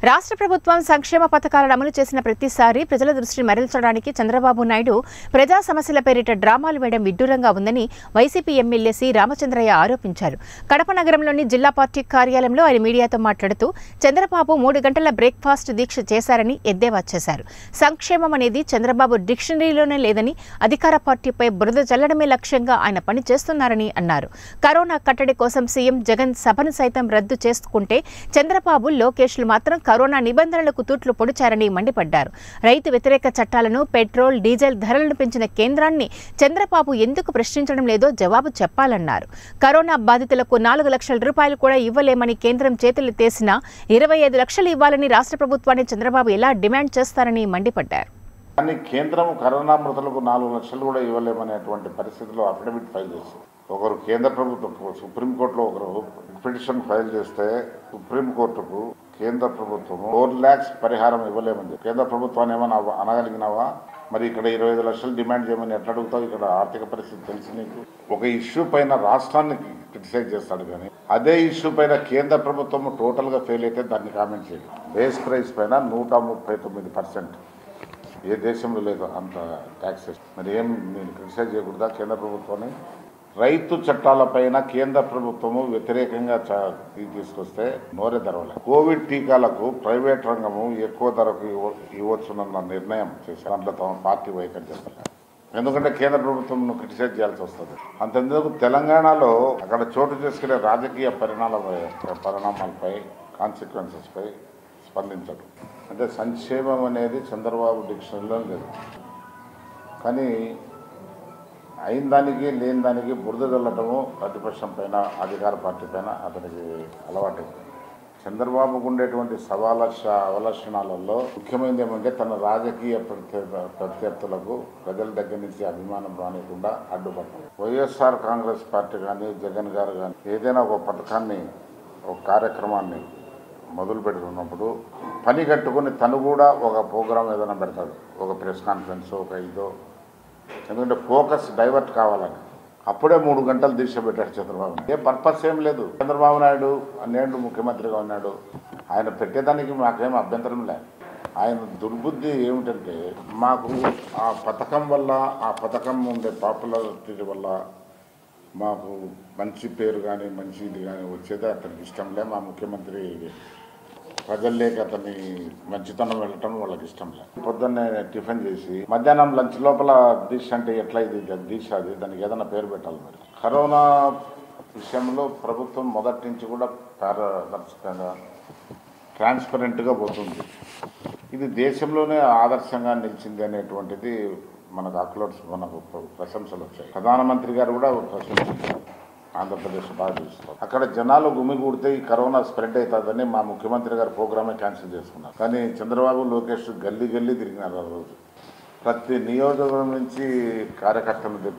రాష్ట్ర ప్రభుత్వం సంక్షేమ పథకాలను అమలు చేసిన ప్రతిసారి ప్రజల దృష్టిని మరల్చడానికి చంద్రబాబు నాయుడు ప్రజా సమస్యల పేరిట డ్రామాలు వేయడం విడ్డూరంగా ఉందని వైసీపీ ఎమ్మెల్యే సి రామచంద్రయ్య ఆరోపించారు కడప నగరంలోని జిల్లా పార్టీ కార్యాలయంలో ఆయన మీడియాతో మాట్లాడుతూ చంద్రబాబు మూడు గంటల బ్రేక్ఫాస్ట్ దీక్ష చేశారని ఎద్దేవా చేశారు సంక్షేమం అనేది చంద్రబాబు డిక్షనరీలోనే లేదని అధికార పార్టీపై బురద చల్లడమే లక్ష్యంగా ఆయన పని చేస్తున్నారని అన్నారు కరోనా కట్టడి కోసం సీఎం జగన్ సభను సైతం రద్దు చేసుకుంటే చంద్రబాబు లోకేష్లు మాత్రం కరోనా నిబంధనలకు తూట్లు పొడిచారని మండిపడ్డారు రైతు వ్యతిరేక చట్టాలను పెట్రోల్ డీజిల్ ధరలను పెంచిన కేంద్రాన్ని చంద్రబాబు ఎందుకు ప్రశ్నించడం లేదో జవాబు చెప్పాలన్నారు కరోనా బాధితులకు నాలుగు లక్షల రూపాయలు కూడా ఇవ్వలేమని కేంద్రం చేతులు తీసినా ఇరవై ఐదు లక్షలు ఇవ్వాలని రాష్ట్ర ప్రభుత్వాన్ని చంద్రబాబు ఎలా డిమాండ్ చేస్తారని మండిపడ్డారు కానీ కేంద్రం కరోనా మృతులకు నాలుగు లక్షలు కూడా ఇవ్వలేమనేటువంటి పరిస్థితిలో అఫిడవిట్ ఫైల్ చేసింది ఒకరు కేంద్ర ప్రభుత్వం సుప్రీంకోర్టులో ఒకరు పిటిషన్ ఫైల్ చేస్తే సుప్రీంకోర్టుకు కేంద్ర ప్రభుత్వం ఫోర్ ల్యాక్స్ పరిహారం ఇవ్వలేమని చెప్పి. కేంద్ర ప్రభుత్వాన్ని ఏమైనా అవ- అనగలిగినావా మరి ఇక్కడ ఇరవై ఐదు లక్షలు డిమాండ్ చేయమని ఎట్లా అడుగుతావు ఇక్కడ ఆర్థిక పరిస్థితి తెలిసి నీకు ఒక ఇష్యూ పైన రాష్ట్రాన్ని క్రిటిసైజ్ చేస్తాడు కానీ అదే ఇష్యూ పైన కేంద్ర ప్రభుత్వం టోటల్గా ఫెయిల్ అయితే దాన్ని కామెంట్ చేయాలి బేస్ ప్రైస్ పైన నూట ముప్పై తొమ్మిది పర్సెంట్ ఏ దేశంలో లేదు అంత ట్యాక్సెస్ మరి ఏం నేను క్రిటిసైజ్ చేయకూడదా కేంద్ర ప్రభుత్వాన్ని రైతు చట్టాలపైన కేంద్ర ప్రభుత్వము వ్యతిరేకంగా చ- ఇది తీసుకొస్తే నోరే ధరవలే కోవిడ్ టీకాలకు ప్రైవేట్ రంగము ఎక్కువ ధరకు ఇవ్వ- ఇవ్వచ్చునన్న నిర్ణయం చేశారు దాంట్లో తమ పార్టీ వైఖరి చెప్పలేదు ఎందుకంటే కేంద్ర ప్రభుత్వం క్రిటిసైజ్ చేయాల్సి వస్తుంది అంతెందుకు తెలంగాణలో అక్కడ చోటు చేసుకునే రాజకీయ పరిణామాలపై పరిణామాలపై కాన్సిక్వెన్సెస్పై స్పందించడు అంటే సంక్షేమం అనేది చంద్రబాబు డిక్షనరీలో లేదు కానీ అయిన దానికి లేని దానికి బురద చల్లటము ప్రతిపక్షం పైన అధికార పార్టీ పైన అతనికి అలవాటు చంద్రబాబుకు ఉండేటువంటి సవాలక్ష అవలక్షణాలలో ముఖ్యమైనది ఏమంటే తన రాజకీయ ప్రత్యర్థ ప్రత్యర్థులకు ప్రజల దగ్గర నుంచి అభిమానం రానికుండా అడ్డుపడటం వైఎస్ఆర్ కాంగ్రెస్ పార్టీ కానీ జగన్ గారు కానీ ఏదైనా ఒక పథకాన్ని ఒక కార్యక్రమాన్ని మొదలు పెడుతున్నప్పుడు పని కట్టుకుని తను కూడా ఒక ప్రోగ్రాం ఏదైనా పెడతాడు ఒక ప్రెస్ కాన్ఫరెన్స్ ఒక ఇదో ఎందుకంటే ఫోకస్ డైవర్ట్ కావాలని అప్పుడే మూడు గంటలు దీక్ష పెట్టాడు చంద్రబాబు నాయుడు. ఏ పర్పస్ ఏం లేదు చంద్రబాబు నాయుడు అన్నేళ్ళు ముఖ్యమంత్రిగా ఉన్నాడు ఆయన పెట్టేదానికి మాకేం అభ్యంతరం లేదు ఆయన దుర్బుద్ధి ఏమిటంటే మాకు ఆ పథకం వల్ల ఆ పథకం ఉండే పాపులారిటీ వల్ల మాకు మంచి పేరు కానీ మంచి ఇది కానీ వచ్చేది అతనికి ఇష్టం లే మా ముఖ్యమంత్రి ప్రజల్లోకి అతని మంచితనం వెళ్ళటం వాళ్ళకి ఇష్టం లేదు పొద్దున్నే టిఫిన్ చేసి మధ్యాహ్నం లంచ్ లోపల డిష్ అంటే ఎట్లా ఇది డిష్ అది దానికి ఏదైనా పేరు పెట్టాలి మరి కరోనా విషయంలో ప్రభుత్వం మొదటి నుంచి కూడా పారదర్శకంగా ట్రాన్స్పరెంట్గా పోతుంది ఇది దేశంలోనే ఆదర్శంగా నిలిచింది అనేటువంటిది మనకు అక్లోడ్స్ మనకు ప్రశంసలు వచ్చాయి ప్రధానమంత్రి గారు కూడా ప్రశంసించారు ఆంధ్రప్రదేశ్ బాగా చూస్తారు అక్కడ జనాలు గుమిగూడితే ఈ కరోనా స్ప్రెడ్ అవుతుందని మా ముఖ్యమంత్రి గారు ప్రోగ్రామే క్యాన్సిల్ చేసుకున్నారు కానీ చంద్రబాబు లోకేష్ గల్లీ గల్లీ తిరిగినారు ఆ రోజు ప్రతి నియోజకవర్గం నుంచి కార్యకర్తలను తెప్పించి